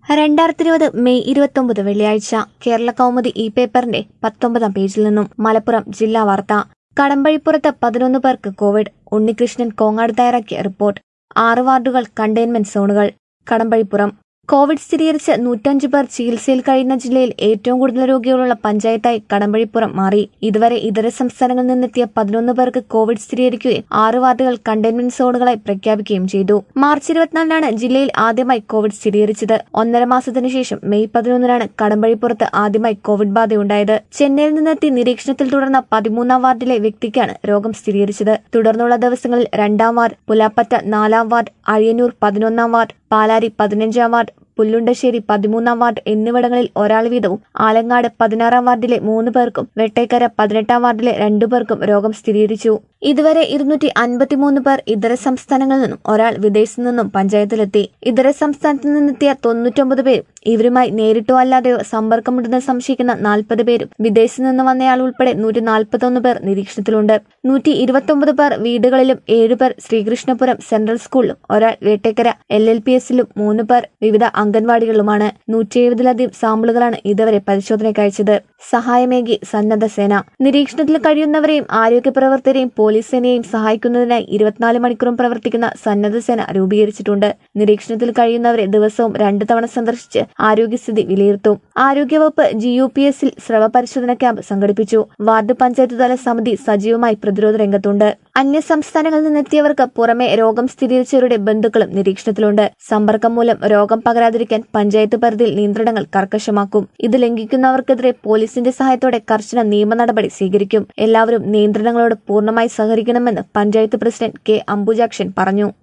രണ്ടായിരത്തി ഇരുപത് മെയ് ഇരുപത്തൊമ്പത് വെള്ളിയാഴ്ച കേരള കൗമുദി ഈ പേപ്പറിന്റെ പത്തൊമ്പതാം പേജിൽ നിന്നും മലപ്പുറം ജില്ലാ വാർത്ത കടമ്പഴിപ്പുറത്ത് പതിനൊന്ന് പേർക്ക് കോവിഡ് ഉണ്ണികൃഷ്ണൻ കോങ്ങാട് തയ്യാറാക്കിയ റിപ്പോർട്ട് ആറ് വാർഡുകൾ കണ്ടെയ്ൻമെന്റ് സോണുകൾ കടമ്പഴിപ്പുറം കോവിഡ് സ്ഥിരീകരിച്ച് നൂറ്റഞ്ച് പേർ ചികിത്സയിൽ കഴിയുന്ന ജില്ലയിൽ ഏറ്റവും കൂടുതൽ രോഗികളുള്ള പഞ്ചായത്തായി കടമ്പഴിപ്പുറം മാറി ഇതുവരെ ഇതര സംസ്ഥാനങ്ങളിൽ നിന്നെത്തിയ പതിനൊന്ന് പേർക്ക് കോവിഡ് സ്ഥിരീകരിക്കുകയും ആറ് വാർഡുകൾ കണ്ടെയ്ൻമെന്റ് സോണുകളായി പ്രഖ്യാപിക്കുകയും ചെയ്തു മാർച്ച് ഇരുപത്തിനാലിനാണ് ജില്ലയിൽ ആദ്യമായി കോവിഡ് സ്ഥിരീകരിച്ചത് ഒന്നര മാസത്തിനു ശേഷം മെയ് പതിനൊന്നിനാണ് കടമ്പഴിപ്പുറത്ത് ആദ്യമായി കോവിഡ് ബാധയുണ്ടായത് ചെന്നൈയിൽ നിന്നെത്തി നിരീക്ഷണത്തിൽ തുടർന്ന പതിമൂന്നാം വാർഡിലെ വ്യക്തിക്കാണ് രോഗം സ്ഥിരീകരിച്ചത് തുടർന്നുള്ള ദിവസങ്ങളിൽ രണ്ടാം വാർഡ് പുലാപ്പറ്റ നാലാം വാർഡ് അഴിയന്നൂർ പതിനൊന്നാം വാർഡ് പാലാരി പതിനഞ്ചാം വാർഡ് പുല്ലുണ്ടശ്ശേരി പതിമൂന്നാം വാർഡ് എന്നിവിടങ്ങളിൽ ഒരാൾ വീതവും ആലങ്ങാട് പതിനാറാം വാർഡിലെ മൂന്ന് പേർക്കും വെട്ടേക്കര പതിനെട്ടാം വാർഡിലെ രണ്ടു പേർക്കും രോഗം സ്ഥിരീകരിച്ചു ഇതുവരെ ഇരുന്നൂറ്റി അൻപത്തിമൂന്ന് പേർ ഇതര സംസ്ഥാനങ്ങളിൽ നിന്നും ഒരാൾ വിദേശത്തു നിന്നും പഞ്ചായത്തിലെത്തി ഇതര സംസ്ഥാനത്തു നിന്നെത്തിയ തൊണ്ണൂറ്റൊമ്പത് പേരും ഇവരുമായി നേരിട്ടോ അല്ലാതെയോ സമ്പർക്കമുണ്ടെന്ന് സംശയിക്കുന്ന നാൽപ്പത് പേരും വിദേശത്തു നിന്ന് വന്നയാൾ ഉൾപ്പെടെ നൂറ്റി നാൽപ്പത്തൊന്ന് പേർ നിരീക്ഷണത്തിലുണ്ട് നൂറ്റി ഇരുപത്തൊമ്പത് പേർ വീടുകളിലും ഏഴുപേർ ശ്രീകൃഷ്ണപുരം സെൻട്രൽ സ്കൂളിലും ഒരാൾ വേട്ടേക്കര എൽ എൽ പി എസിലും മൂന്ന് പേർ വിവിധ അംഗൻവാടികളിലുമാണ് നൂറ്റി എഴുപതിലധികം സാമ്പിളുകളാണ് ഇതുവരെ പരിശോധനയ്ക്ക് അയച്ചത് സഹായമേകി സന്നദ്ധ സേന നിരീക്ഷണത്തിൽ കഴിയുന്നവരെയും ആരോഗ്യ പ്രവർത്തകരെയും പോലീസ് സേനയെയും സഹായിക്കുന്നതിനായി ഇരുപത്തിനാല് മണിക്കൂറും പ്രവർത്തിക്കുന്ന സന്നദ്ധ സേന രൂപീകരിച്ചിട്ടുണ്ട് നിരീക്ഷണത്തിൽ കഴിയുന്നവരെ ദിവസവും രണ്ടു തവണ സന്ദർശിച്ച് ആരോഗ്യസ്ഥിതി വിലയിരുത്തും ആരോഗ്യവകുപ്പ് ജി യു പി എസിൽ സ്രവ പരിശോധന ക്യാമ്പ് സംഘടിപ്പിച്ചു വാർഡ് പഞ്ചായത്ത് തല സമിതി സജീവമായി പ്രതിരോധ രംഗത്തുണ്ട് അന്യ സംസ്ഥാനങ്ങളിൽ നിന്നെത്തിയവർക്ക് പുറമെ രോഗം സ്ഥിരീകരിച്ചവരുടെ ബന്ധുക്കളും നിരീക്ഷണത്തിലുണ്ട് സമ്പർക്കം മൂലം രോഗം പകരാതിരിക്കാൻ പഞ്ചായത്ത് പരിധിയിൽ നിയന്ത്രണങ്ങൾ കർക്കശമാക്കും ഇത് ലംഘിക്കുന്നവർക്കെതിരെ പോലീസിന്റെ സഹായത്തോടെ കർശന നിയമ നടപടി സ്വീകരിക്കും എല്ലാവരും നിയന്ത്രണങ്ങളോട് പൂർണ്ണമായി സഹകരിക്കണമെന്ന് പഞ്ചായത്ത് പ്രസിഡന്റ് കെ അംബുജാക്ഷൻ പറഞ്ഞു